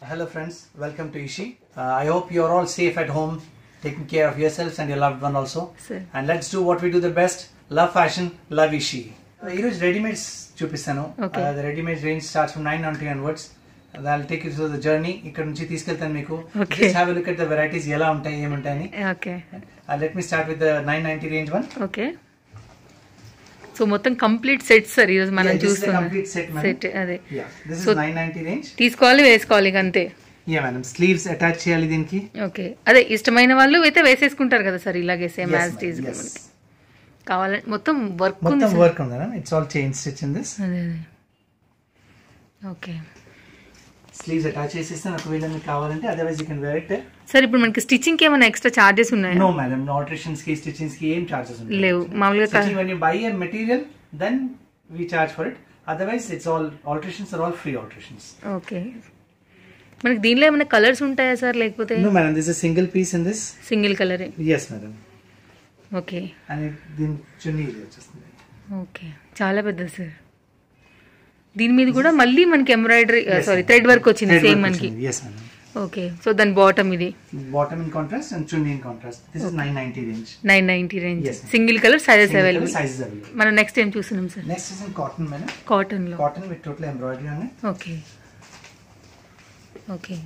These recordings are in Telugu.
Hello, friends. Welcome to Ishi. Uh, I hope you're all safe at home, taking care of yourselves and your loved one also. Sir. And let's do what we do the best love fashion, love Ishi. Uh, ఈరోజు రెడీమేడ్స్ చూపిస్తాను Okay. The readymade range starts from nine ninety onwards దాల్ take you to the journey ఇక్కడ నుంచి తీసుకెళ్తాను మీకు Okay. Just have look at the varieties ఎలా ఉంటాయి ఏముంటాయని okay let me start with the nine ninety range one okay so మొత్తం కంప్లీట్ సెట్ సార్ ఈరోజు మనం Yeah, this is the చూస్తున్నాం complete set, madam. సెట్ అదే this So- is nine ninety range తీసుకోవాలి వేసుకోవాలి ఇక అంతే యా మేడం స్లీవ్స్ అటాచ్ చేయాలి దీనికి ఓకే అదే ఇష్టమైన వాళ్ళు అయితే వేసేసుకుంటారు కదా సార్ ఇలాగే సేమ్ Yes, యాజ్ madam, టీజ్ yes. కావాలంటే మొత్తం వర్క్ ఉంది మొత్తం సార్ వర్క్ ఉంది madam it's all chain stitch in this అదే అదే ఓకే స్లీవ్స్ అటాచ్ చేసేస్తాను ఒకవేళ మీకు కావాలంటే otherwise you can wear it sir ఇప్పుడు మనకి స్టిచ్చింగ్ కి ఏమైనా ఎక్స్ట్రా చార్జెస్ ఉన్నాయా నో మేడం ఆల్టరేషన్స్ కి స్టిచింగ్స్ కి ఏం చార్జెస్ లేవు మామూలుగా క- when you buy a material then we charge for it otherwise it's all alterations are all free alterations okay మనకి దీనిలో ఏమైనా కలర్స్ ఉంటాయా సార్ లేకపోతే no madam this is a single piece in this single కలరే yes madam okay and it, దీని చున్నీ ఇది వచ్చేస్తుంది ఓకే చాలా పెద్దది సార్ దీని మీద కూడా మళ్ళీ మనకి ఎంబ్రాయిడరీ సారీ థ్రెడ్ వర్క్ వచ్చింది Thread సేమ్ work మనకి వచ్చింది. yes madam ఓకే సో దాని బాటమ్ ఇది bottom in contrast and chunni in contrast this is 990 range nine ninety range Yes, ma'am. Single colour sizes Single available color sizes available మనం నెక్స్ట్ ఏం చూస్తున్నాం sir next is in cotton madam cotton లో cotton with total embroidery on it okay okay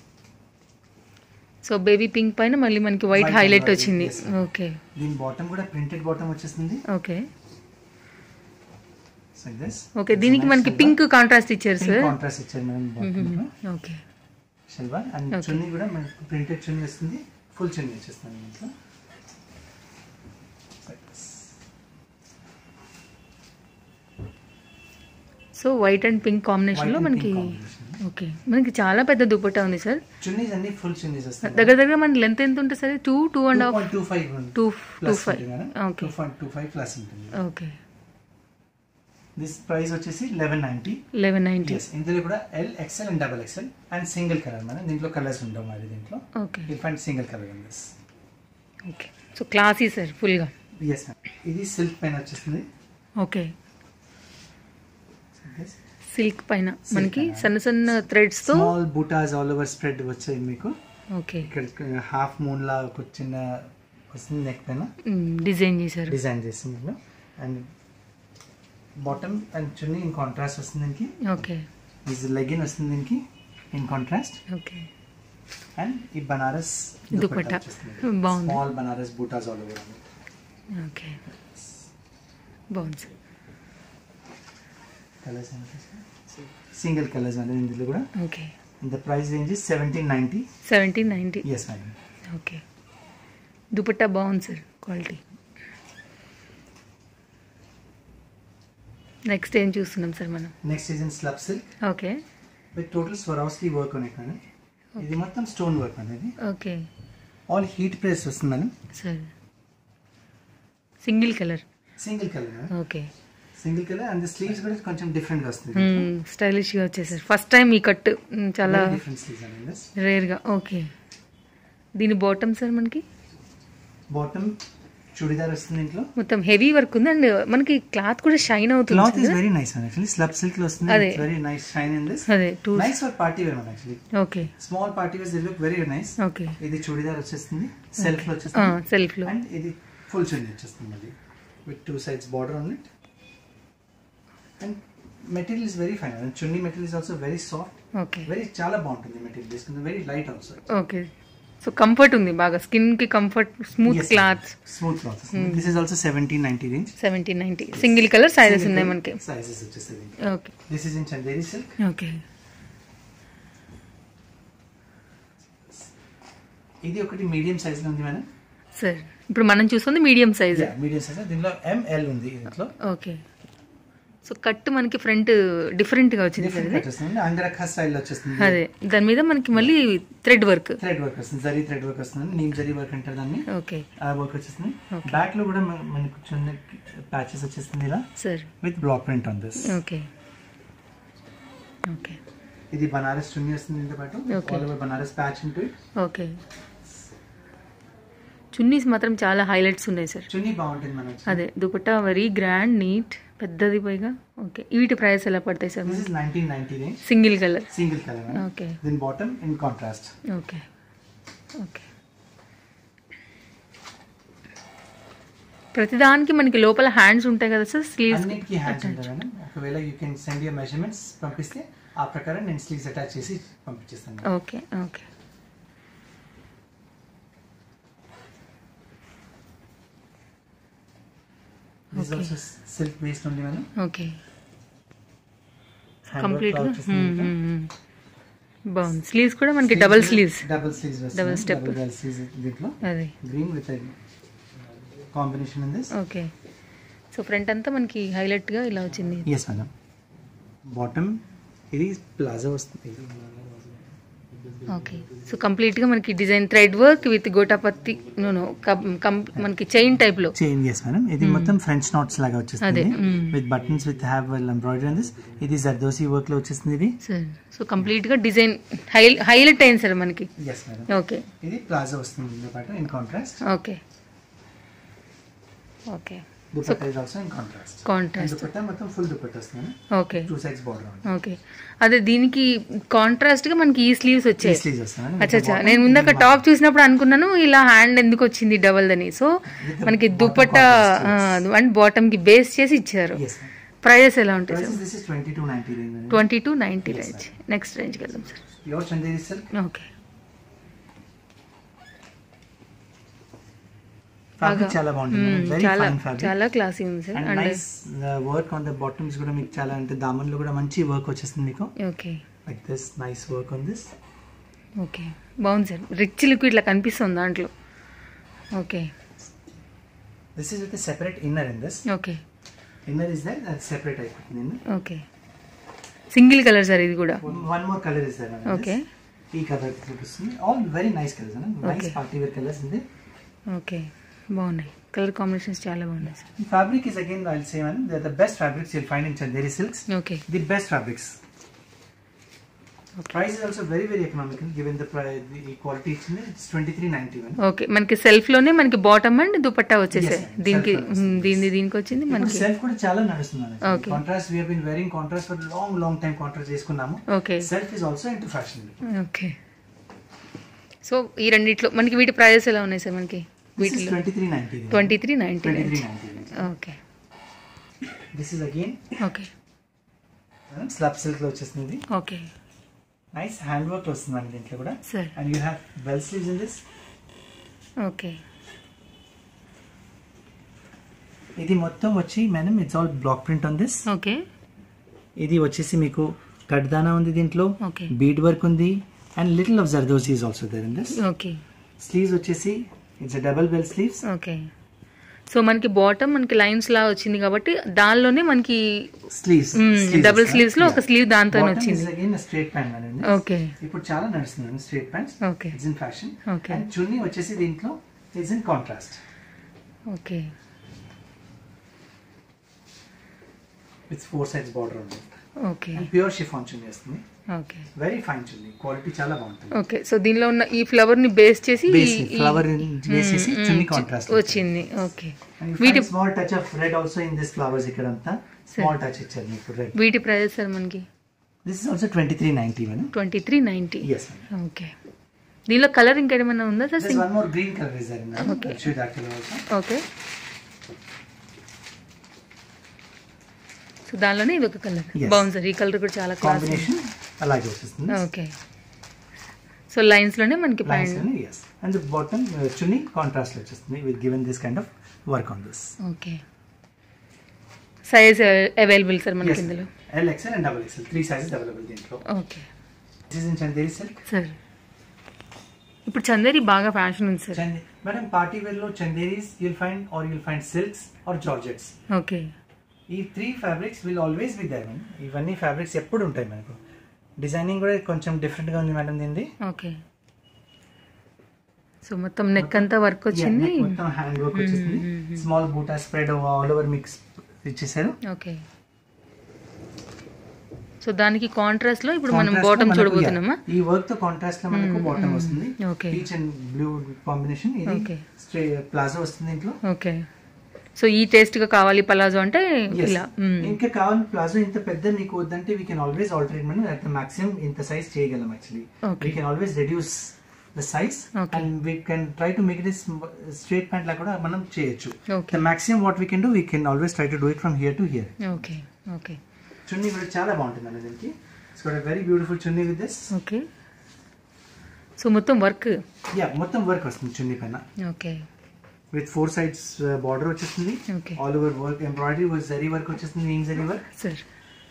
so baby pink పైన మళ్ళీ మనకి వైట్ White హైలైట్ embroidery, వచ్చింది yes, ma'am. ఓకే దీని బాటమ్ కూడా ప్రింటెడ్ బాటమ్ వచ్చేస్తుంది ఓకే like this ఓకే దీనికి మనకి పింక్ కాంట్రాస్ట్ ఇచ్చారు సార్ కాంట్రాస్ట్ ఇచ్చారు madam bottom okay shalwar and Okay. Chunni కూడా మనకి ప్రింటెడ్ చున్నీ వస్తుంది ఫుల్ చున్నీ వచ్చేస్తుంది దీంట్లో Like this. So white and pink combination లో White and మనకి pink combination. ఓకే మనకి చాలా పెద్ద దుపట్టా ఉంది సార్ చున్నీస్ అన్ని ఫుల్ చున్నీస్ వస్తాయి దగ్గర దగ్గర మన లెంత్ ఎంత ఉంటుంది sir two two and half two five two two plus five okay two point two five plus ఉంటుంది ఓకే దిస్ ప్రైస్ వచ్చేసి eleven ninety eleven ninety yes ఇందులో కూడా L XL and double XL and single colour madam దీంట్లో కలర్స్ ఉండవు మరి దీంట్లో okay you find single colour in this okay so classy sir ఫుల్గా ఎస్ మ్యామ్ ఇది సిల్క్ పైన వచ్చేస్తుంది ఓకే This. సిల్క్ పైన మనకి పైన. సన్న సన్న థ్రెడ్స్ తో స్మాల్ బూటాస్ ఆల్ ఓవర్ స్ప్రెడ్ వచ్చాయి మీకు ఓకే ఇక్కడ హాఫ్ మూన్ లా ఒక చిన్న వస్తుంది నెక్ పైన డిజైన్ చేశారు డిజైన్ చేసి మీకు and bottom and chunni in contrast వస్తుంది దీనికి ఓకే ఇది లెగిన్ వస్తుంది దీనికి ఇన్ కాంట్రాస్ట్ ఓకే అండ్ ఈ బనారస్ దుపట్టా. బాగుంది. స్మాల్ బనారస్ బూటాస్ ఆల్ ఓవర్ ఓకే బాగుంది సార్ కలర్స్ సింగిల్ కలర్స్ అండి ఇందులో కూడా okay the price range seventeen ninety seventeen ninety yes madam okay dupatta బాగుంది సార్ క్వాలిటీ నెక్స్ట్ ఏం చూస్తున్నాం సార్ మనం next is in slub silk okay with total స్వరాస్లీ వర్క్ ఉన్నాయి కానీ ఇది మొత్తం స్టోన్ వర్క్ అనేది ఓకే ఆల్ హీట్ ప్రెస్ వస్తుంది madam sir single colour single colour madam okay single colour and sleeves కూడా కొంచెం డిఫరెంట్ గా వస్తుంది స్టైలిష్గా వచ్చేసారు ఫస్ట్ టైం ఈ కట్ మ్మ్, చాలా డిఫరెంట్ స్లీవ్స్ అండి రేర్గా ఓకే దీని బాటమ్ సార్ మనకి బాటమ్ చుడిదార్ వస్తుంది ఇంట్లో మొత్తం హెవీ వర్క్ ఉంది అండ్ మనకి క్లాత్ కూడా షైన్ అవుతుంది క్లాత్ ఇస్ కదా? Very nice actually slub silk లో వస్తుంది అదే. Very nice shine in this అదే too nice for party wear ma'am actually okay small party wears they look very nice okay ఇది చుడిదార్ వచ్చేస్తుంది సెల్ఫ్ లో వచ్చేస్తుంది సెల్ఫ్ లో అండ్ ఇది ఫుల్ చున్నీ వచ్చేస్తుంది మళ్ళీ with two sides border on it and material is very fine and chunni material is also very soft okay very చాలా బాగుంటుంది మెటీరియల్ తీసుకుంది very light also okay so comfort ఉంది బాగా స్కిన్ కి comfort smooth cloth smooth cloth this is also seventeen ninety range seventeen ninety single colour sizes ఉన్నాయి మనకి సైజెస్ వచ్చేస్తుంది okay this is in Chanderi silk okay ఇది ఒకటి మీడియం సైజ్ లో ఉంది మేడం సార్ ఇప్పుడు మనం చూస్తుంది మీడియం సైజ్ మీడియం సైజ్ దీనిలో ఎంఎల్ ఉంది దీంట్లో ఓకే సో కట్ మనకి ఫ్రంట్ డిఫరెంట్ గా వచ్చింది సార్ డిఫరెంట్ ఇది కట్ వస్తుంది అంగరఖా స్టైల్ వచ్చేస్తుంది అదే దాని మీద మనకి మళ్ళీ థ్రెడ్ వర్క్ థ్రెడ్ వర్క్ వస్తుంది జరీ థ్రెడ్ వర్క్ వస్తుంది నీమ్ జరీ వర్క్ అంటారు దాన్ని ఓకే ఆ వర్క్ వచ్చేస్తుంది Okay. బ్యాక్ లో కూడా మన- మనకు చిన్న ప్యాచెస్ వచ్చేస్తుంది ఇలా sir with block print on this okay okay ఇది బనారస్ చున్నీ వస్తుంది దీంతో పాటు Okay. All over Banaras patch into it okay chunnis మాత్రం చాలా హైలైట్స్ ఉన్నాయి సార్ చున్నీ బాగుంటుంది మనకి అదే దుపట్టా వెరీ గ్రాండ్ నీట్ పెద్దది పైగా ఓకే వీటి ప్రైస్ ఎలా పడతాయి sir this is nineteen ninety range single colour single colour okay దీని bottom in contrast okay okay ప్రతిదానికి మనకి లోపల హ్యాండ్స్ ఉంటాయి కదా సార్ స్లీవ్స్ అన్నిటికీ హ్యాండ్స్ ఉంటాయి మేడం ఒకవేళ you can send your measurements పంపిస్తే ఆ ప్రకారం నేను స్లీవ్స్ అటాచ్ చేసి పంపించేస్తాను okay okay this also silk based ఉంది madam okay Hand work complete లా వచ్చేస్తుంది ఇంకా. బాగుంది స్లీవ్స్ కూడా మనకి double sleeves double sleeves Double step. Double sleeves దీంట్లో అది green with combination in this okay so front అంతా మనకి హైలైట్ గా ఇలా వచ్చింది ఎస్ మేడం బాటమ్ ఇది ప్లాజా వస్తుంది ఓకే సో కంప్లీట్ గా మనకి డిజైన్ థ్రెడ్ వర్క్ విత్ గోటాపత్తి నూనె మనకి చైన్ టైప్ లో చేంజ్ ఎస్ మేడం ఇది మొత్తం ఫ్రెంచ్ నాట్స్ లాగా అదే, వచ్చేస్తుంది hmm. With buttons with have embroidery this ఇది జర్దోసి వర్క్ లో వచ్చేస్తుంది ఇది సార్ సో కంప్లీట్ గా డిజైన్ హైలైట్ అయింది సార్ మనకి ఎస్ మేడం ఓకే ఇది ప్లాజా వస్తుంది దీంతో పాటు in contrast okay okay dupatta is also in contrast contrast dupatta మొత్తం ఫుల్ దుపట్టా వస్తుంది okay two sides border okay అదే దీనికి కాంట్రాస్ట్ గా మనకి ఈ స్లీవ్స్ వచ్చాయి స్లీవ్స్ వస్తుంది అచ్చా అచ్చా నేను ముందాక టాప్ చూసినప్పుడు అనుకున్నాను ఇలా హ్యాండ్ ఎందుకు వచ్చింది డబల్ అని సో మనకి దుపట్టా అండ్ బాటమ్ కి బేస్ చేసి ఇచ్చారు ఎస్ ప్రైజెస్ ఎలా ఉంటాయి sir prices this is twenty two ninety range twenty two ninety range next రేంజ్కి వెళ్దాం sir pure Chanderi silk okay fabric చాలా బాగుంటుంది వెరీ చాలా ఫైన్ ఫ్యాబ్రిక్ చాలా క్లాసీ ఉంది sir and and nice work on the bottoms కూడా మీకు చాలా అంటే దామన్లో కూడా మంచి వర్క్ వచ్చేస్తుంది మీకు okay like this nice work on this okay బాగుంది సార్ రిచ్ లిక్విడ్ ఇట్లా కనిపిస్తుంది దాంట్లో okay this is with separate inner in this okay inner is that అది సెపరేట్ అయిపోతుంది ఓకే సింగిల్ కలర్ సార్ ఇది కూడా one more colour is there okay ఈ కలర్ చూపిస్తుంది all very nice colours nice Okay. Party wear colours ఉంది ఓకే బాగున్నాయి కలర్ కాంబినేషన్స్ చాలా బాగున్నాయి సార్ ఈ fabric is again I'll say one they the best fabrics you'll find in Chanderi silks okay the best fabrics price is also very very economical given the ఈ క్వాలిటీ ఇచ్చింది it's twenty three ninety one okay మనకి సెల్ఫ్ లోనే మనకి బాటమ్ అండ్ దుపట్టా వచ్చేసాయి Yes, ma'am. దీనికి Self వస్తుంది. మ్, దీని దీనికి వచ్చింది ఇప్పుడు మనకి సెల్ఫ్ కూడా చాలా నడుస్తుంది Okay. Contrast we been wearing contrast for long long time contrast చేసుకున్నాము okay self is also in to fashion okay so ఈ రెండిట్లో మనకి వీటి ప్రైజెస్ ఎలా ఉన్నాయి సార్ మనకి వీటిలో twenty three ninety twenty three ninety twenty three ninety okay this is again okay slub silk లో వచ్చేస్తుంది ఓకే నైస్ హ్యాండ్ వర్క్ వస్తుంది అండి దీంట్లో కూడా sir and you have well sleeves in this okay ఇది మొత్తం వచ్చి madam it's all block print on this okay ఇది వచ్చేసి మీకు కడ్దానా ఉంది దీంట్లో ఓకే బీడ్ వర్క్ ఉంది and little of zardozi is also there in this okay sleeves వచ్చేసి it's double bell sleeves okay so మనకి బాటమ్ మనకి లైన్స్ లా వచ్చింది కాబట్టి దానిలోనే మనకి స్లీవ్స్ డబుల్ స్లీవ్స్ లో ఒక స్లీవ్ దాంతో వచ్చింది అగైన్ స్ట్రేట్ ప్యాంట్ అండి ఓకే ఇప్పుడు చాలా నడుస్తుంది straight pants okay it's in fashion okay and chunni వచ్చేసి దీంట్లో it's in contrast okay with four sides border ఉంది okay and pure chiffon chunni వస్తుంది okay very fine chunni quality చాలా బాగుంటుంది ఓకే సో దీనిలో ఉన్న ఈ ఫ్లవర్ ని బేస్ చేసి బేస్ ఈ- ఫ్లవర్ బేస్ చేసి మ్మ్, చున్నీ మ్మ్, కాంట్రాస్ట్ వచ్చింది ఓకే వీటి వీటి small touch of red also in this flowers ఇక్కడ అంతా స్మాల్ టచ్ ఇచ్చారు మీకు రెడ్ వీటి ప్రైజెస్ సార్ మనకి this is also twenty three ninety madam twenty three ninety yes okay దీనిలో కలర్ ఇంకేమైనా ఉందా sir this one more green colour is there Okay. Show that colour also okay so దానిలోనే ఇది ఒక కలర్ Yes. బాగుంది సార్ ఈ కలర్ కూడా చాలా క్లాస్ కాంబినేషన్ అలాగే వచ్చేస్తుంది ఓకే సో లైన్స్ లోనే మనకి lines pant yes and bottom chunni contrast వచ్చేస్తుంది with given this kind of work on this okay size available sir మనకి ఇందులో L XL and double XL three sizes available దీంట్లో okay this is in Chanderi silk sir ఇప్పుడు చందేరి బాగా ఫ్యాషన్ ఉంది సార్ చందే మేడం పార్టీ వేర్ లో Chanderis you'll find or you'll find silks or georgettes okay ఈ three fabrics will always be there madam ఇవన్నీ ఫ్యాబ్రిక్స్ ఎప్పుడు ఉంటాయి మనకు డిజైనింగ్ కూడా కొంచెం డిఫరెంట్ గా ఉంది మేడం దీనిది ఓకే సో మొత్తం నెక్ అంతా వర్క్ Yeah, వచ్చింది neck మొత్తం హ్యాండ్ వర్క్ వచ్చేసింది స్మాల్ బూటా స్ప్రెడ్ ఆల్ ఓవర్ మిక్స్ ఇచ్చేసారు ఓకే సో దానికి కాంట్రాస్ట్ లో ఇప్పుడు మనం Contrast లో బాటమ్ మనకు, చూడబోతున్నామా yeah, ఈ వర్క్ తో కాంట్రాస్ట్ లో మనకు బాటమ్ వస్తుంది okay peach and blue combination ఇది Okay. ప్లాజో వస్తుంది ఇంట్లో ఓకే సో ఈ టేస్ట్ గా కావాలి పలాజో అంటే Yes. ఇలా మ్మ్. ఇంకా కావాలి ప్లాజో ఇంత పెద్ద మీకు వద్దంటే వీ కెన్ ఆల్వేస్ ఆల్టరేట్ మనం అట్ మాక్సిమం ఇంత సైజ్ చేయగలం actually Okay. We can always reduce the size Okay. And we can try to make it straight pant లా కూడా మనం చేయొచ్చు okay the maximum what we can do we can always try to do it from here to here okay okay chunni కూడా చాలా బాగుంటుంది అండి దీనికి it's got very beautiful chunni with this okay so మొత్తం వర్క్ యా మొత్తం వర్క్ వస్తుంది చున్నీ పైన okay with four sides border వచ్చేస్తుంది okay all over work embroidery zari work వచ్చేస్తుంది ఏం zari work sir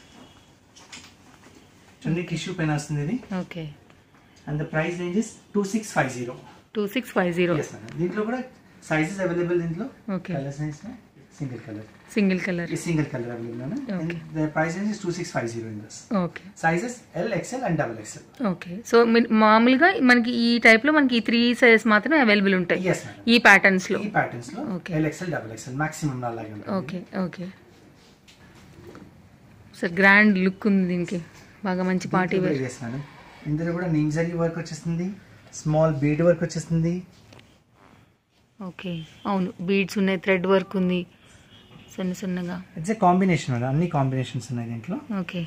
chunni tissue పైన వస్తుంది ఇది okay and the price range is two six five zero two six five zero yes madam దీంట్లో కూడా సైజెస్ అవైలబుల్ దీంట్లో okay colour size single colour single colour ఈ single colour available madam Okay. The price range is two six five zero in this okay sizes L XL and double XL okay so మీ- మామూలుగా మనకి ఈ టైప్ లో మనకి ఈ త్రీ సైజెస్ మాత్రమే అవైలబుల్ ఉంటాయి ఎస్ మేడం ఈ ప్యాటర్న్స్ లో ఈ ప్యాటర్న్స్ లో Okay. L XL double XL maximum అలాగే ఉంటుంది okay okay sir grand look ఉంది దీనికి బాగా మంచి పార్టీ వేర్ ఎస్ మేడం ఇందులో కూడా నింజరీ వర్క్ వచ్చేస్తుంది స్మాల్ బీడ్ వర్క్ వచ్చేస్తుంది ఓకే అవును బీడ్స్ ఉన్నాయి థ్రెడ్ వర్క్ ఉంది సన్న సన్నగా ఇట్స్ ఏ కాంబినేషన్ మేడం అన్ని కాంబినేషన్స్ ఉన్నాయి దీంట్లో ఓకే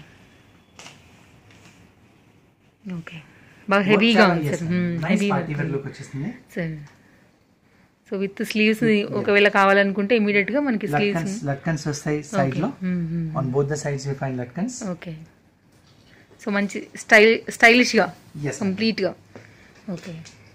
ఓకే బాగా హెవీగా ఉంది sir heavy party wear look వచ్చేస్తుంది సార్ సో విత్ స్లీవ్స్ ఒకవేళ కావాలనుకుంటే ఇమీడియట్ గా మనకి స్లీవ్స్ లట్కన్స్ లట్కన్స్ వస్తాయి సైడ్ లో on both the sides you find లట్కన్స్ ఓకే సో మంచి స్టైల్ స్టైలిష్ గా ఎస్ కంప్లీట్ గా ఓకే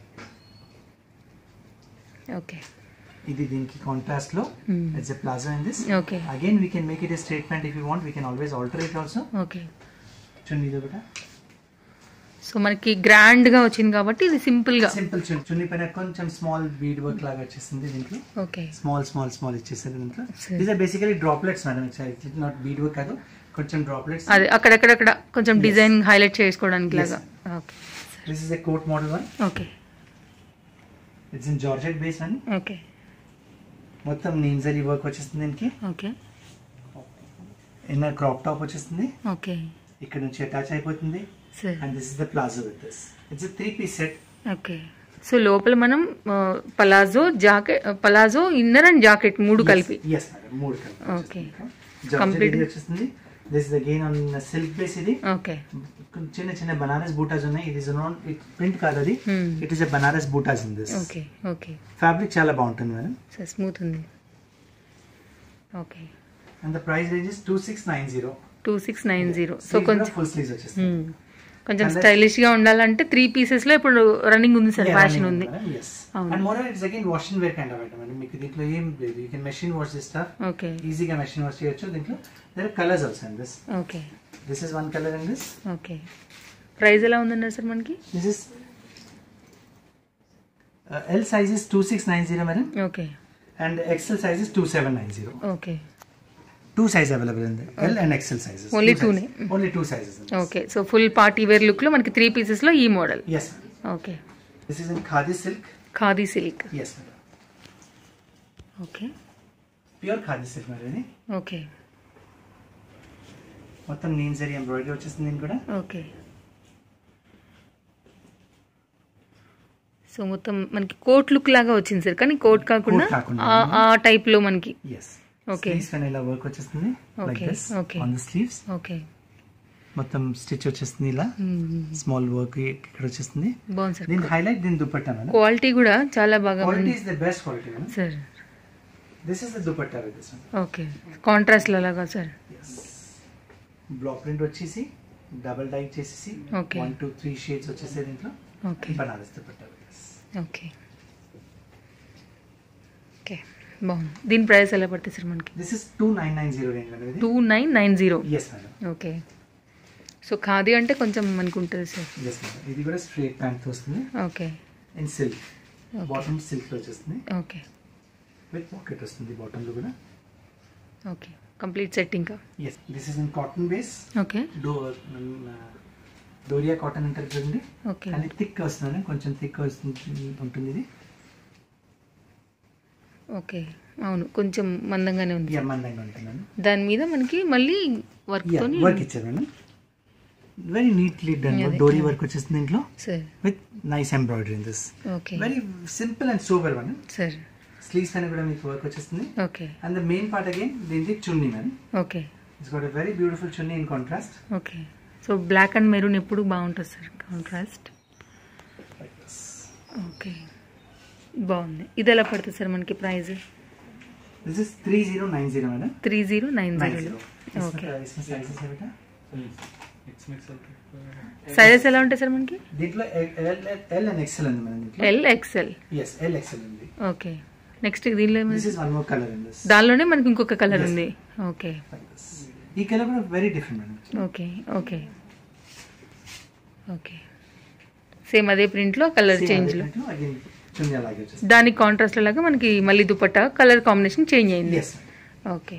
ఓకే ఇది దీనికి కాంట్రాస్ట్ లో it's a palazzo in this okay again we can make it a straight pant if you want we can always alter it also okay chunni ఇది ఒకట సో మనకి గ్రాండ్ గా వచ్చింది కాబట్టి ఇది సింపుల్ గా సింపుల్ చున్నీ చున్నీ పైన కొంచెం స్మాల్ బీడ్ వర్క్ లాగా వచ్చేసింది దీంట్లో ఓకే స్మాల్ స్మాల్ స్మాల్ ఇచ్చేసారు దీంట్లో Sure. These are basically droplets madam it's not bead work కాదు కొంచెం డ్రాప్లెట్స్ అది అక్కడక్కడక్కడ కొంచెం డిజైన్ హైలైట్ చేసుకోవడానికి Yes. లాగా okay this is a coat model one okay it's in georgette base అండి ఓకే మొత్తం నీన్జరీ వర్క్ వచ్చేస్తుంది దీనికి ఓకే ఇన్నర్ క్రాప్ టాప్ వచ్చేస్తుంది ఓకే ఇక్కడ నుంచి అటాచ్ అయిపోతుంది sir and this is the palazzo with this it's three piece set okay so లోపల మనం palazzo jacket palazzo inner and jacket మూడు కలిపి ఎస్ మేడం మూడు కలిపి Okay. జార్జెట్ Complete- ఇది వచ్చేస్తుంది this is again on silk base ఇది ఓకే చిన్న చిన్న బనారస్ బూటాస్ ఉన్నాయి ఇది నాన్ ప్రింట్ కాదు అది Hmm. It is a Banaras బూటాస్ in this okay okay fabric చాలా బాగుంటుంది మేడం సార్ స్మూత్ ఉంది okay and the price range is two six nine zero two six nine zero so కొంచెం ఫుల్ స్లీవ్స్ వచ్చేస్తుంది మ్మ్. కొంచెం స్టైలిష్ గా ఉండాలంటే త్రీ పీసెస్ లో ఇప్పుడు రన్నింగ్ ఉంది సార్ ఫ్యాషన్ ఉంది అవును. And more it's again washing wear kind of item అండి మీకు దీంట్లో ఏం లేదు you can machine wash this stuff okay ఈజీగా మెషిన్ వాష్ చేయొచ్చు దీంట్లో other colours also in this okay this is one colour in this okay price ఎలా ఉందన్నారు సార్ మనకి this is L size is two six nine zero madam okay and XL size is two seven nine zero okay two size available in L and XL sizes Only two ne? Only two sizes okay so full party wear look లో మనకి త్రీ పీసెస్ లో ఈ model yes okay this is in khadi silk khadi silk yes madam okay pure khadi silk madam ఇది ఓకే మొత్తం నీమ్ జరీ ఎంబ్రాయిడరీ వచ్చేస్తుంది దీనికి కూడా ఓకే సో మొత్తం మనకి కోట్ లుక్ లాగా వచ్చింది సార్ కానీ కోట్ కాకుండా Coat కాకుండా. ఆ- ఆ టైప్ లో మనకి ఎస్ Okay. స్లీవ్స్ పైన ఇలా వర్క్ వచ్చేస్తుంది like Okay, this okay. On the sleeves okay మొత్తం స్టిచ్ వచ్చేస్తుంది ఇలా స్మాల్ వర్క్ ఇక్కడ వచ్చేస్తుంది బాగుంది సార్ దీని హైలైట్ దీని దుపట్టా మేడం క్వాలిటీ కూడా చాలా బాగా క్వాలిటీ ఉంది is the best quality madam sir this is the dupatta with this okay contrast లాగా సార్ బ్లాక్ ప్రింట్ వచ్చేసి డబల్ డై చేసేసి Okay. One two three shades వచ్చేసి దీంట్లో okay Banaras dupatta with this okay okay బాగుంది దీని ప్రైస్ ఎలా పడుతుంది సార్ మనకి this is two nine nine zero range madam ఇది two nine nine zero yes madam okay so khadi అంటే కొంచెం మనకు ఉంటుంది సార్ ఎస్ మేడం ఇది కూడా స్ట్రేట్ ప్యాంట్ వస్తుంది okay in silk Okay. Bottom silk లో వచ్చేస్తుంది ఓకే విత్ పాకెట్ వస్తుంది బాటమ్ లో కూడా ఓకే కంప్లీట్ సెట్ ఇంకా yes this is in cotton base okay డో డోరియా కాటన్ అంటారు చూడండి ఓకే కానీ థిక్ వస్తుంది కొంచెం థిక్ వస్తుంది ఉంటుంది ఇది ఓకే అవును కొంచెం మందంగానే ఉంది యా మందంగా ఉంటుందండి దాని మీద మనకి మళ్ళీ వర్క్ యా తోని వర్క్ ఇచ్చారు madam very neatly done Yeah, dori work వచ్చేస్తుంది దీంట్లో sir with nice embroidery in this okay very simple and super one sir sleeves పైన కూడా మీకు వర్క్ వచ్చేస్తుంది okay and the main part again దీనికి chunni ma'am okay it's got a very beautiful chunni in contrast okay so black and maroon ఎప్పుడు బాగుంటుంది సార్ కాంట్రాస్ట్ ఓకే బాగుంది ఇది ఎలా పడుతుంది సార్ మనకి price this is three zero nine zero madam three zero nine nine zero zero okay sizes ఏమిటా సైజెస్ ఎలా ఉంటాయి సార్ మనకి దీంట్లో ఎల్ అండ్ ఎక్సెల్ ఉంది మేడం దీంట్లో L XL yes L XL ఉంది ఓకే నెక్స్ట్ దీనిలో ఏమైనా this is one more colour in this దానిలోనే మనకి ఇంకొక కలర్ Yes. ఉంది ఓకే ఈ కలర్ కూడా very different madam okay okay okay same అదే ప్రింట్లో కలర్ చేంజ్లో అగైన్ చున్నీ అలాగే వచ్చేస్తుంది దానికి కాంట్రాస్ట్ లాగా మనకి మళ్ళీ దుపట్టా కలర్ కాంబినేషన్ చేంజ్ అయింది ఎస్ ఓకే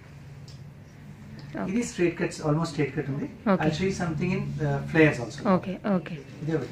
ఇది straight cuts almost straight cut ఉంది Okay. I show something in flares also okay okay ఇదే ఒకటి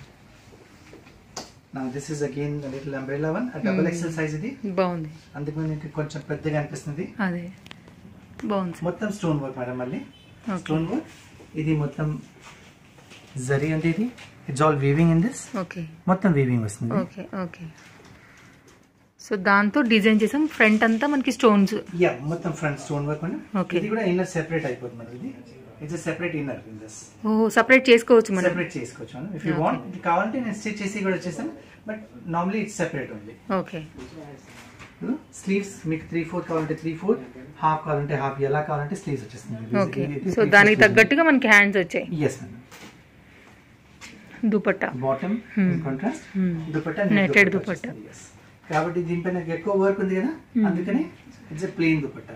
నా this is again little umbrella one double XL size ఇది బాగుంది అందుకు మీకు కొంచెం పెద్దగా అనిపిస్తుంది అదే బాగుంది సార్ మొత్తం స్టోన్ వర్క్ మేడం మళ్ళీ ఓకే స్టోన్ వర్క్ ఇది మొత్తం జరీ ఉంది ఇది it's all weaving in this okay మొత్తం వీవింగ్ వస్తుంది ఓకే ఓకే సో దాంతో డిజైన్ చేసాం ఫ్రంట్ అంతా మనకి స్టోన్స్ యా మొత్తం front stone work madam Okay. ఇది కూడా ఇన్నర్ సెపరేట్ అయిపోతుంది మేడం ఇది it's separate inner in this ఓ సపరేట్ చేసుకోవచ్చు మనం సెపరేట్ చేసుకోవచ్చు మనం ఇఫ్ యూ వాంట్ కావాలంటే నేను స్టిచ్ చేసి కూడా వచ్చేసాను బట్ నార్మలీ ఇట్స్ సెపరేట్ ఉంది ఓకే స్లీవ్స్ మీకు త్రీ ఫోర్ కావాలంటే త్రీ ఫోర్ హాఫ్ కావాలంటే హాఫ్ ఎలా కావాలంటే స్లీవ్స్ వచ్చేస్తుంది ఓకే సో దానికి తగ్గట్టుగా మనకి హ్యాండ్స్ వచ్చాయి yes madam dupatta bottom Hmm. Contrast Hmm. Dupatta Netted dupatta. కాబట్టి దీనిపైన ఎక్కువ వర్క్ ఉంది కదా అందుకని ఇట్స్ ప్లెయిన్ దుపట్టా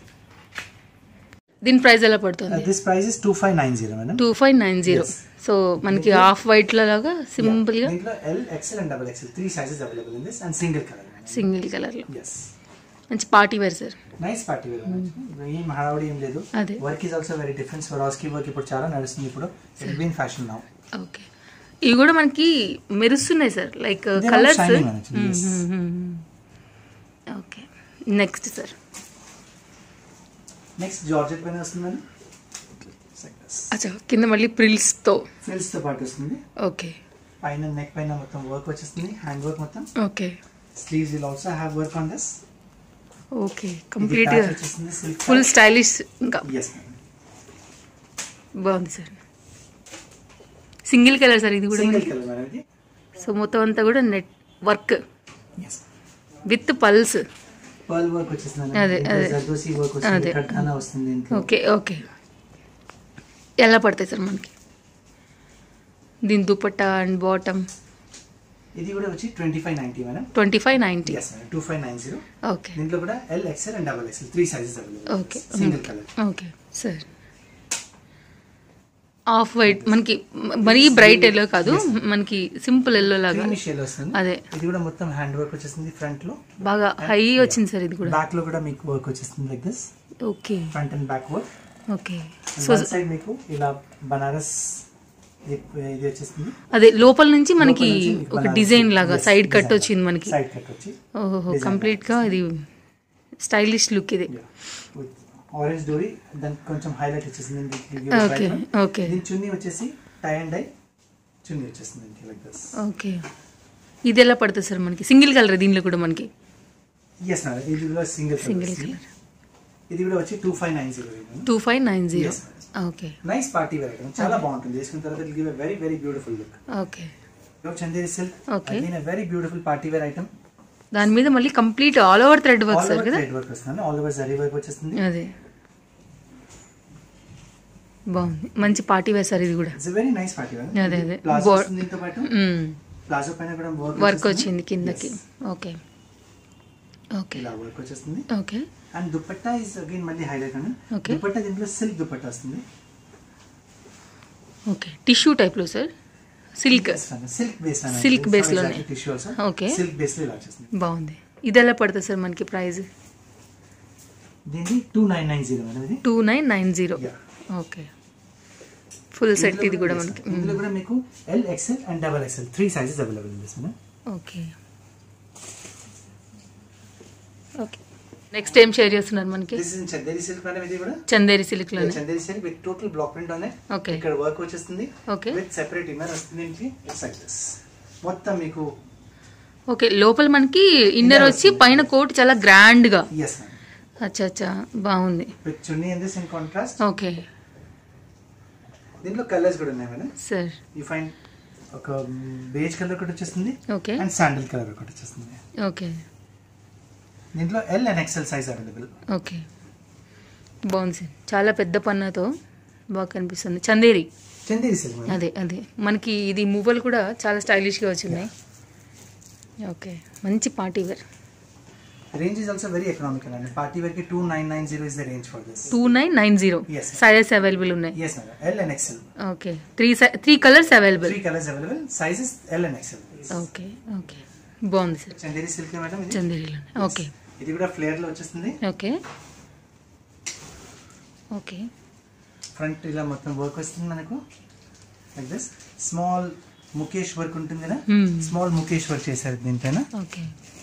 దీని ప్రైస్ ఎలా పడుతుంది this price is two five nine zero madam two five nine zero Yes. So మనకి హాఫ్ వైట్ లాగా సింపుల్ గా దీంట్లో L XL and double XL three sizes available in this and single colour single colour లో ఎస్ మంచి party wear sir nice party wear ఏం హడావుడి ఏం లేదు అదే. Work is also very different Swarovski work ఇప్పుడు చాలా నడుస్తుంది ఇప్పుడు it been fashion now okay ఇవి కూడా మనకి మెరుస్తున్నాయి sir like They are colours shining actually, yes. Okay next sir next georgette పైన వస్తుంది మేడం అచ్చా కింద మళ్ళీ ప్రిల్స్ తో ఫ్రిల్స్ తో పాటు వస్తుంది ఓకే పైన నెక్ పైన మొత్తం వర్క్ వచ్చేస్తుంది హ్యాండ్ వర్క్ మొత్తం okay sleeves will also have work on this okay complete గా వచ్చేస్తుంది సిల్క్ ఫుల్ స్టైలిష్ ఇంకా ఎస్ మేడం బాగుంది సార్ సింగిల్ కలర్ సార్ ఇది కూడా సింగిల్ మనకి కలర్ మేడం ఇది సో మొత్తం అంతా కూడా net work yes with pearls pearl work వచ్చేస్తుంది అదే, అదే. జర్దోసి వర్క్ వస్తుంది అదే. కట్కానా వస్తుంది దీంట్లో ఓకే ఓకే ఎలా పడతాయి సార్ మనకి దీని దుపట్టా అండ్ బాటమ్ ఇది కూడా వచ్చి twenty five ninety madam twenty five ninety yes madam two five nine zero okay దీంట్లో కూడా L XL and double XL three sizes available okay single colour okay sir off white మనకి మరీ బ్రైట్ ఎల్లో కాదు మనకి సింపుల్ ఎల్లో లాగా క్రీమీ షేల్ వస్తుంది అదే ఇది కూడా మొత్తం హ్యాండ్ వర్క్ వచ్చేస్తుంది ఫ్రంట్ లో బాగా హై వచ్చింది సార్ ఇది కూడా బ్యాక్ లో కూడా మీకు వర్క్ వచ్చేస్తుంది like this okay front and back work okay so one side మీకు ఇలా బనారస్ ఇది ఇది వచ్చేస్తుంది అదే లోపల నుంచి మనకి లోపల నుంచి మీకు ఒక బనారస్ డిజైన్ లాగా yes, సైడ్ కట్ design వచ్చింది మనకి సైడ్ కట్ వచ్చి ఓహో design కంప్లీట్ గా ఇది స్టైలిష్ లుక్ ఇది విత్ ఆరెంజ్ డోరీ దానికి కొంచెం హైలైట్ వచ్చేసింది దీనికి ఓకే ఓకే దీని చున్నీ వచ్చేసి టై అండ్ డై చున్నీ వచ్చేస్తుంది లైక్ దిస్ ఓకే ఇది ఎలా పడుతుంది సార్ మనకి సింగిల్ కలర్ దీనిలో కూడా మనకి ఎస్ మేడం ఇది కూడా సింగిల్ సింగిల్ సింగిల్ కలర్ ఇది కూడా వచ్చి two five nine zero two five nine zero Yes. Okay nice party wear item చాలా బాగుంటుంది వేసుకున్న తర్వాత give a very very beautiful look okay Chanderi silk Okay. Again a very beautiful party wear item దాని మీద మళ్ళీ complete all over thread work all sir over కదా థ్రెడ్ వర్క్ వస్తుంది ఆల్ ఓవర్ జరీ వర్క్ వచ్చేస్తుంది అదే బాగుంది మంచి పార్టీ వేర్ సార్ ఇది కూడా it's very nice party wear అదే, అదే. ప్లాజో Bo- వస్తుంది దీంతో పాటు ప్లాజో పైన కూడా వర్క్ వర్క్ వచ్చింది కిందకి ఓకే ఓకే ఇలా వర్క్ వచ్చేస్తుంది okay and dupatta is again మళ్ళీ హైలైట్ అండి Okay. దుపట్టా దీంట్లో సిల్క్ దుపట్టా వస్తుంది ఓకే టిష్యూ టైప్లో sir silk silk base Silk base లోనే. Tissue also Okay. Silk base లో ఇలా వచ్చేస్తుంది బాగుంది ఇది ఎలా పడుతుంది సార్ మనకి ప్రైస్ దీన్ని two nine nine zero madam ఇది two nine nine zero Yeah. Okay full set ఇందులో ఇది కూడా yes, మనకి ఇందులో కూడా మీకు L XL and double XL three sizes available ఉంది మేడం ఓకే ఓకే నెక్స్ట్ ఏం షేర్ చేస్తున్నారు మనకి this is Chanderi silk madam ఇది కూడా చందేరి సిల్క్ లోనే Chanderi silk with total black print ఉన్నాయి ఓకే ఇక్కడ వర్క్ వచ్చేస్తుంది ఓకే విత్ సెపరేట్ ఇన్నర్ వస్తుంది దీనికి ఇట్స్ లైక్ దిస్ మొత్తం మీకు ఓకే లోపల మనకి ఇన్నర్ వచ్చి పైన కోట్ చాలా గ్రాండ్ గా ఎస్ మేడం అచ్చా అచ్చా బాగుంది with chunni in this in contrast okay దీంట్లో కలర్స్ కూడా ఉన్నాయి మేడం సార్ యూ ఫైన్ ఒక బేజ్ కలర్ ఒకటి వచ్చేస్తుంది ఓకే అండ్ శాండిల్ కలర్ ఒకటి వచ్చేస్తుంది ఓకే దీంట్లో L and XL size available okay బాగుంది సార్ చాలా పెద్ద పన్నాతో బాగా కనిపిస్తుంది చందేరి చందేరి సిల్క్ మేడం అదే అదే మనకి ఇది మువ్వలు కూడా చాలా స్టైలిష్గా వచ్చినాయి ఓకే మంచి party wear range is also very economical అండి పార్టీ వేర్ కి two nine nine zero is the range for this two nine nine zero Yes. Sizes available ఉన్నాయి yes madam L and XL okay three three colours available three colours available sizes L and XL okay okay బాగుంది సార్ చందేరి సిల్క్ మేడం ఇది చందేరిలోనే ఓకే ఇది కూడా ఫ్లేయర్ లో వచ్చేస్తుంది ఓకే ఓకే ఫ్రంట్ ఇలా మొత్తం వర్క్ వస్తుంది మనకు like this small mukaish work ఉంటుంది కదా Hmm. స్మాల్ ముఖేష్ వర్క్ చేశారు దీనిపైన ఓకే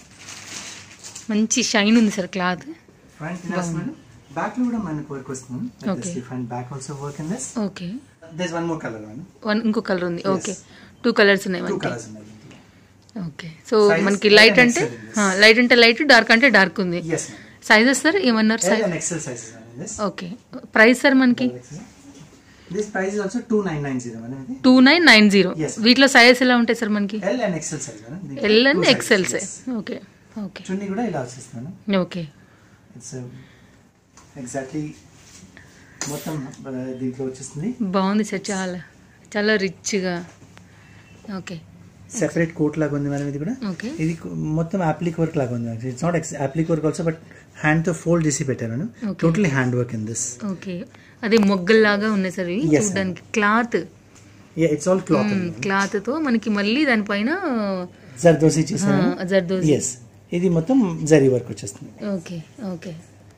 మంచి షైన్ ఉంది sir cloth front inners madam back లో కూడా మనకు వర్క్ వస్తుంది Okay. Front back also work in this okay this one more colour madam one ఇంకో కలర్ ఉంది Yes. ఓకే టూ కలర్స్ ఉన్నాయి టూ మనకి కలర్స్ ఉన్నాయి దీంట్లో ఓకే సో Sizes మనకి L లైట్ and అంటే XL is. లైట్ అంటే లైట్ డార్క్ అంటే డార్క్ ఉంది ఎస్ మేడం సైజెస్ సార్ ఏమన్నారు L size and XL sizes madam this okay price sir మనకి this price is also two nine nine zero madam ఇది two nine nine zero Yes. వీటిలో సైజెస్ ఎలా ఉంటాయి సార్ మనకి L and XL size madam దీంట్లో L two and sizes, XL yes. Okay okay chunni కూడా ఇలా వచ్చేస్తుంది మేడం ఓకే ఇట్స్ ఎగ్జాక్ట్లీ మొత్తం uh, దీంట్లో వచ్చేస్తుంది బాగుంది సార్ చాలా చాలా రిచ్గా ఓకే సెపరేట్ కోట్ లాగా ఉంది మేడం ఇది కూడా ఓకే ఇది కొ- మొత్తం అప్లిక్ వర్క్ లాగా ఉంది it's not applique work also but hand తో ఫోల్డ్ చేసి పెట్టాను madam Okay. Totally hand work in this okay అదే మొగ్గల్లాగా ఉన్నాయి సార్ ఇవి Yes, చూడడానికి cloth it's all cloth cloth తో మనకి మళ్ళీ దానిపైన జర్దోసి చేశాను జర్దోజీ ఎస్ ఇది మొత్తం జరీ వర్క్ వచ్చేస్తుంది okay okay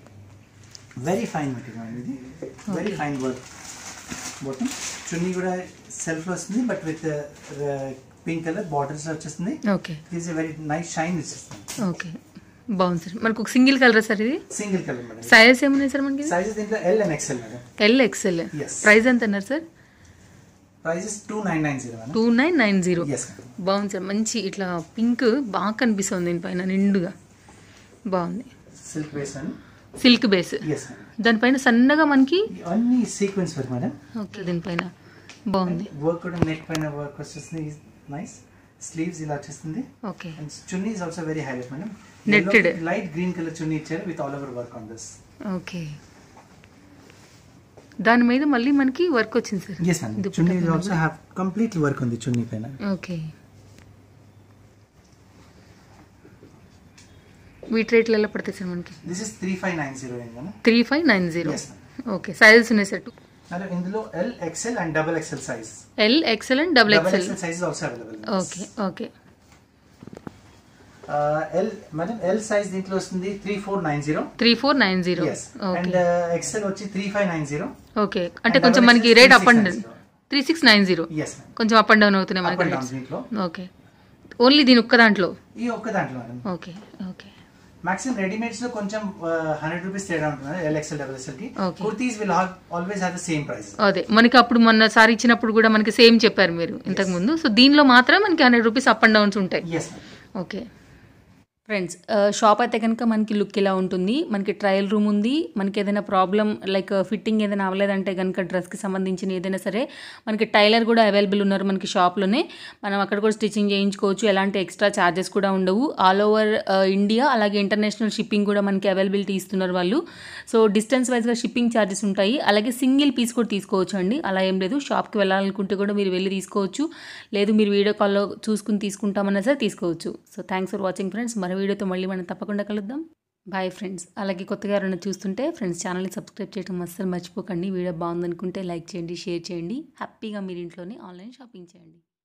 very fine material ఇది వెరీ ఫైన్ వర్క్ మొత్తం చున్నీ కూడా సెల్ఫ్ లో వస్తుంది but with pink colour borders వచ్చేస్తుంది okay it's very nice shine ఇచ్చేస్తుంది ఓకే బాగుంది సార్ మనకు ఒక సింగిల్ కలర్ సార్ ఇది సింగిల్ కలర్ మేడం సైజెస్ ఏమున్నాయి సార్ మనకి సైజెస్ దీంట్లో L and XL madam L XL Yes. Price ఎంత అన్నారు sir prices two nine nine zero madam two nine nine zero yes madam బాగుంది సార్ మంచి ఇట్లా పింక్ బాగా కనిపిస్తుంది దీనిపైన నిండుగా బాగుంది సిల్క్ బేస్ అని సిల్క్ బేస్ ఎస్ మేడం దానిపైన సన్నగా మనకి అన్ని సీక్వెన్స్ వర్క్ మేడం ఓకే దీనిపైన బాగుంది వర్క్ కూడా నెక్ పైన వర్క్ వచ్చేస్తుంది నైస్ స్లీవ్స్ ఇలా వచ్చేస్తుంది okay and chunni is also very highlight madam Netted. Light green colour chunni ఇచ్చారు with all over work on this okay దాని మీద మళ్ళీ మనకి వర్క్ వచ్చింది sir yes madam dupatta chunni పైన ఆల్సో హ్యావ్ కంప్లీట్ వర్క్ ఉంది చున్నీ పైన ఓకే వీటి రేట్లు ఎలా పడతాయి సార్ మనకి this is three five nine zero madam three five nine zero Yes, okay sizes ఉన్నాయి సార్ మేడం ఇందులో L XL and double XL size L XL and double double XL XL size also available okay okay L madam L size దీంట్లో వస్తుంది three four nine zero three four nine zero yes okay and XL వచ్చి three five nine zero okay అంటే And కొంచెం double మనకి XL rate up and 3690. Three six nine zero yes madam కొంచెం అప్ అండ్ డౌన్ అవుతున్నాయి అప్ అండ్ మనకి డౌన్ దీంట్లో ఓకే ఓన్లీ దీని ఒక్క దాంట్లో ఈ ఒక్క దాంట్లో madam okay okay maximum readymades లో కొంచెం హండ్రెడ్ రూపీస్ తేడా ఉంటుంది ఎల్ ఎక్సెల్ డబల్ ఎక్సెల్ కి Okay. Kurtis will always have the same price అదే మనకి అప్పుడు మొన్న సారి ఇచ్చినప్పుడు కూడా మనకి సేమ్ చెప్పారు మీరు ఇంతకు ముందు సో దీనిలో మాత్రం మనకి hundred rupees up and downs ఉంటాయి yes madam okay friends shop అయితే కనుక మనకి లుక్ ఇలా ఉంటుంది మనకి ట్రయల్ రూమ్ ఉంది మనకి ఏదైనా ప్రాబ్లం లైక్ ఫిట్టింగ్ ఏదైనా అవ్వలేదంటే కనుక డ్రెస్కి సంబంధించిన ఏదైనా సరే మనకి టైలర్ కూడా అవైలబుల్ ఉన్నారు మనకి షాప్లోనే మనం అక్కడ కూడా స్టిచ్చింగ్ చేయించుకోవచ్చు ఎలాంటి ఎక్స్ట్రా ఛార్జెస్ కూడా ఉండవు ఆల్ ఓవర్ ఇండియా అలాగే ఇంటర్నేషనల్ షిప్పింగ్ కూడా మనకి అవైలబిలిటీ ఇస్తున్నారు వాళ్ళు సో డిస్టెన్స్ వైజ్గా షిప్పింగ్ ఛార్జెస్ ఉంటాయి అలాగే సింగిల్ పీస్ కూడా తీసుకోవచ్చు అండి అలా ఏం లేదు షాప్కి వెళ్ళాలనుకుంటే కూడా మీరు వెళ్ళి తీసుకోవచ్చు లేదు మీరు వీడియో కాల్లో చూసుకుని తీసుకుంటామన్నా సరే తీసుకోవచ్చు so thanks for watching friends మరో వీడియోతో మళ్ళీ మనం తప్పకుండా కలుద్దాం బాయ్ ఫ్రెండ్స్ అలాగే కొత్తగా ఎవరైనా చూస్తుంటే ఫ్రెండ్స్ ఛానల్ని సబ్స్క్రైబ్ చేయడం అస్సలు మర్చిపోకండి వీడియో బాగుందనుకుంటే లైక్ చేయండి షేర్ చేయండి హ్యాపీగా మీరు ఇంట్లోనే ఆన్లైన్ షాపింగ్ చేయండి